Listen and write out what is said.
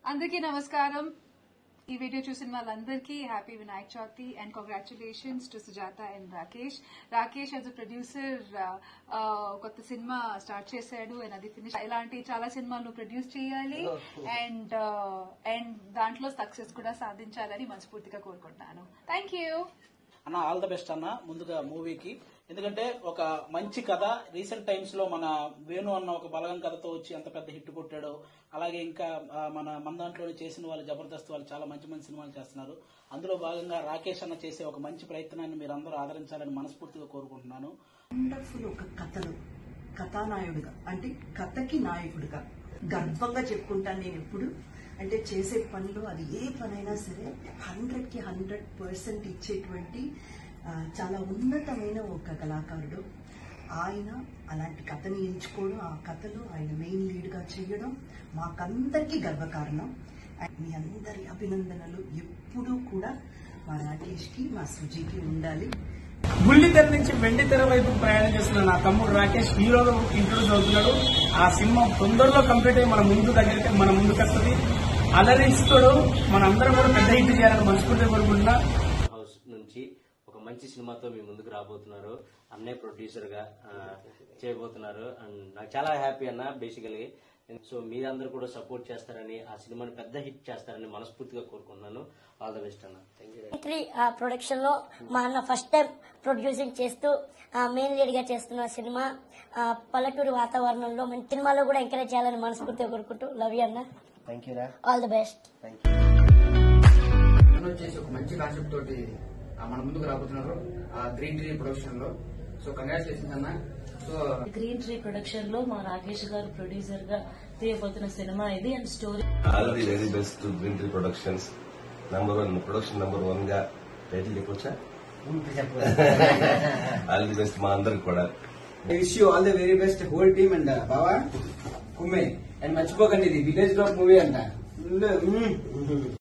అందరికీ నమస్కారం ఈ వీడియో చూసిన వాళ్ళందరికీ happy Vinayak Chavithi and congratulations to Sujatha and Rakesh Rakesh as a producer కొత్త సినిమా స్టార్ట్ చేశాడు అండ్ అది ఫినిష్ ఇలాంటి చాలా సినిమాలు ప్రొడ్యూస్ చేయాలి అండ్ అండ్ దాంట్లో సక్సెస్ కూడా సాధించాలని మనస్ఫూర్తిగా కోరుకుంటున్నాను థ్యాంక్ యూ అన్న ఆల్ ద బెస్ట్ అన్న ముందుగా మూవీకి ఎందుకంటే ఒక మంచి కథ రీసెంట్ టైమ్స్ లో మన వేణు అన్న ఒక బలగం కథతో వచ్చి ఎంత పెద్ద హిట్ కొట్టాడో అలాగే ఇంకా ఆ, మన మన దాంట్లోనే చేసిన వాళ్ళు జబర్దస్త్ వాళ్ళు చాలా మంచి మంచి సినిమాలు చేస్తున్నారు అందులో భాగంగా రాకేష్ అన్న చేసే ఒక మంచి ప్రయత్నాన్ని మీరు అందరూ ఆదరించాలని మనస్ఫూర్తిగా కోరుకుంటున్నాను వండర్ఫుల్ ఒక కథను కథానాయుడుగా అంటే కథకి నాయకుడిగా గర్వంగా చెప్పుకుంటాను నేను ఎప్పుడు అంటే చేసే పనిలో అది ఏ పనైనా సరే హండ్రెడ్ కి హండ్రెడ్ పర్సెంట్ ఇచ్చేటువంటి ఆ, చాలా ఉన్నతమైన ఒక కళాకారుడు ఆయన అలాంటి కథని ఎంచుకోవడం ఆ కథలో ఆయన మెయిన్ లీడ్ గా చేయడం మాకందరికీ గర్వకారణం అండ్ మీ అందరి అభినందనలు ఎప్పుడూ కూడా మా రాకేష్ కి మా సుజీకి ఉండాలి బుల్లితెర నుంచి వెండి తెర వైపు ప్రయాణం చేస్తున్న నా తమ్ముడు రాకేష్ హీరోగా ఇంట్రొడ్యూస్ అవుతున్నాడు ఆ సినిమా తొందరలో కంప్లీట్ అయ్యి మన ముందు దగ్గరికి మన ముందుకు వస్తుంది అలరిస్తాడు మన అందరం కూడా పెద్ద హిట్ చేయాలని మనస్ఫూర్తిగా కోరుకుంటున్నా హౌస్ నుంచి ఒక మంచి సినిమాతో మీ ముందుకు రాబోతున్నారు అన్నే ప్రొడ్యూసర్ గా ఆ, చేయబోతున్నారు అండ్ నాకు చాలా హ్యాపీ అన్న బేసికలీ సో మీరందరూ కూడా సపోర్ట్ చేస్తారని ఆ సినిమాని పెద్ద హిట్ చేస్తారని మనస్ఫూర్తిగా కోరుకుంటున్నాను ఆల్ ద బెస్ట్ అన్న థ్యాంక్ యూ త్రీ ప్రొడక్షన్ లో మా అన్న ఫస్ట్ టైం ప్రొడ్యూసింగ్ చేస్తూ మెయిన్ లీడ్ గా చేస్తున్న సినిమా ఆ, పల్లెటూరు వాతావరణంలో మన సినిమాలో కూడా ఎంకరేజ్ చేయాలని మనస్ఫూర్తిగా కోరుకుంటూ లవ్ యూ అన్న థ్యాంక్ యూ రా ఆల్ ది బెస్ట్ అన్న వచ్చేసి ఒక మంచి కాన్సెప్ట్ తోటి ఆ, మన ముందుకు రాబోతున్నారు ఆ గ్రీన్ ట్రీ ప్రొడక్షన్ లో సో కంగ్రాచులేషన్స్ అన్న సో గ్రీన్ ట్రీ ప్రొడక్షన్ లో మా రాకేష్ గారు ప్రొడ్యూసర్ గా తీయబోతున్న సినిమా ఇది and story all the very best to green tree productions number one production number one గా టైటిల్ చెప్పొచ్చా ఆల్ ది బెస్ట్ మా అందరికి కూడా wish you all the very best whole team and బావా కుమ్మే అండ్ మర్చిపోకండి ఇది విలేజ్ లో మూవీ అంట